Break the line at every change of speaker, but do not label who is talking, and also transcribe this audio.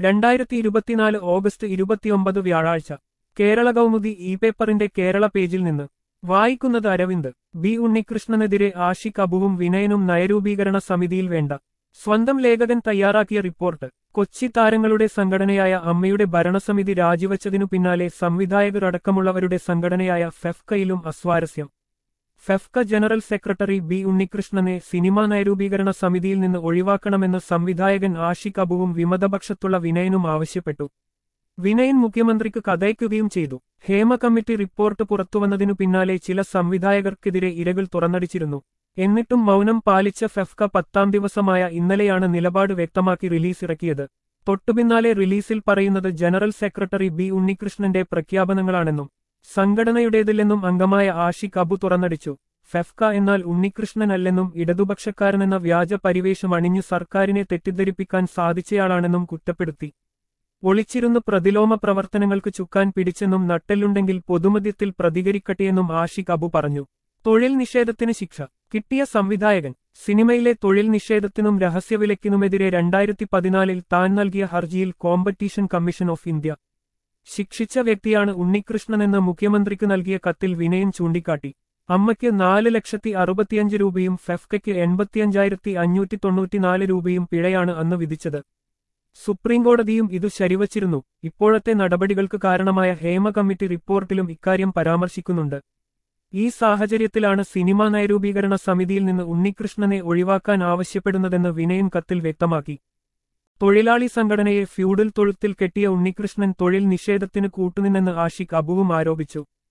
രണ്ടായിരത്തി ഇരുപത്തിനാല് ഓഗസ്റ്റ് ഇരുപത്തിയൊമ്പത് വ്യാഴാഴ്ച കേരള കൗമുദി ഇ പേപ്പറിന്റെ കേരള പേജിൽ നിന്ന് വായിക്കുന്നത് അരവിന്ദ് ബി ഉണ്ണികൃഷ്ണനെതിരെ ആഷിഖ് അബുവും വിനയനും നയരൂപീകരണ സമിതിയിൽ വേണ്ട സ്വന്തം ലേഖകൻ തയ്യാറാക്കിയ റിപ്പോർട്ട് കൊച്ചി താരങ്ങളുടെ സംഘടനയായ അമ്മയുടെ ഭരണസമിതി രാജിവച്ചതിനു പിന്നാലെ സംവിധായകർ അടക്കമുള്ളവരുടെ സംഘടനയായ ഫെഫ്കയിലും അസ്വാരസ്യം ഫെഫ്ക ജനറൽ സെക്രട്ടറി ബി ഉണ്ണികൃഷ്ണനെ സിനിമാ നയരൂപീകരണ സമിതിയിൽ നിന്ന് ഒഴിവാക്കണമെന്ന് സംവിധായകൻ ആഷിഖ് അബുവും വിമതപക്ഷത്തുള്ള വിനയനും ആവശ്യപ്പെട്ടു വിനയൻ മുഖ്യമന്ത്രിക്ക് കഥയ്ക്കുകയും ചെയ്തു ഹേമ കമ്മിറ്റി റിപ്പോർട്ട് പുറത്തുവന്നതിനു പിന്നാലെ ചില സംവിധായകർക്കെതിരെ ഇരകൾ തുറന്നടിച്ചിരുന്നു എന്നിട്ടും മൗനം പാലിച്ച ഫെഫ്ക പത്താം ദിവസമായ ഇന്നലെയാണ് നിലപാട് വ്യക്തമാക്കി റിലീസ് ഇറക്കിയത് തൊട്ടുപിന്നാലെ റിലീസിൽ പറയുന്നത് ജനറൽ സെക്രട്ടറി ബി ഉണ്ണികൃഷ്ണന്റെ പ്രഖ്യാപനങ്ങളാണെന്നും സംഘടനയുടേതില്ലെന്നും അംഗമായ ആഷിഖ് അബു തുറന്നടിച്ചു ഫെഫ്ക എന്നാൽ ഉണ്ണികൃഷ്ണനല്ലെന്നും ഇടതുപക്ഷക്കാരനെന്ന വ്യാജ പരിവേഷം അണിഞ്ഞു സർക്കാരിനെ തെറ്റിദ്ധരിപ്പിക്കാൻ സാധിച്ചയാളാണെന്നും കുറ്റപ്പെടുത്തി ഒളിച്ചിരുന്ന് പ്രതിലോമ പ്രവർത്തനങ്ങൾക്ക് ചുക്കാൻ പിടിച്ചെന്നും നട്ടെല്ലുണ്ടെങ്കിൽ പൊതുമധ്യത്തിൽ പ്രതികരിക്കട്ടെയെന്നും ആഷിഖ് അബു പറഞ്ഞു തൊഴിൽ നിഷേധത്തിന് ശിക്ഷ കിട്ടിയ സംവിധായകൻ സിനിമയിലെ തൊഴിൽ നിഷേധത്തിനും രഹസ്യവിലക്കിനുമെതിരെ രണ്ടായിരത്തി പതിനാലിൽ താൻ നൽകിയ ഹർജിയിൽ കോമ്പറ്റീഷൻ കമ്മീഷൻ ഓഫ് ഇന്ത്യ ശിക്ഷിച്ച വ്യക്തിയാണ് ഉണ്ണികൃഷ്ണനെന്ന് മുഖ്യമന്ത്രിക്ക് നൽകിയ കത്തിൽ വിനയൻ ചൂണ്ടിക്കാട്ടി അമ്മയ്ക്ക് നാല് ലക്ഷത്തി അറുപത്തിയഞ്ച് രൂപയും ഫെഫ്കയ്ക്ക് എൺപത്തിയഞ്ചായിരത്തി അഞ്ഞൂറ്റി തൊണ്ണൂറ്റിനാല് രൂപയും പിഴയാണ് അന്ന് വിധിച്ചത് സുപ്രീംകോടതിയും ഇതു ശരിവച്ചിരുന്നു ഇപ്പോഴത്തെ നടപടികൾക്ക് കാരണമായ ഹേമ കമ്മിറ്റി റിപ്പോർട്ടിലും ഇക്കാര്യം പരാമർശിക്കുന്നുണ്ട് ഈ സാഹചര്യത്തിലാണ് സിനിമാ നയരൂപീകരണ സമിതിയിൽ നിന്ന് ഉണ്ണികൃഷ്ണനെ ഒഴിവാക്കാൻ ആവശ്യപ്പെടുന്നതെന്ന് വിനയൻ കത്തിൽ വ്യക്തമാക്കി തൊഴിലാളി സംഘടനയെ ഫ്യൂഡൽ തൊഴുത്തിൽ കെട്ടിയ ഉണ്ണികൃഷ്ണൻ തൊഴിൽ നിഷേധത്തിന് കൂട്ടുനിന്നെന്ന് ആഷിഖ് അബുവും ആരോപിച്ചു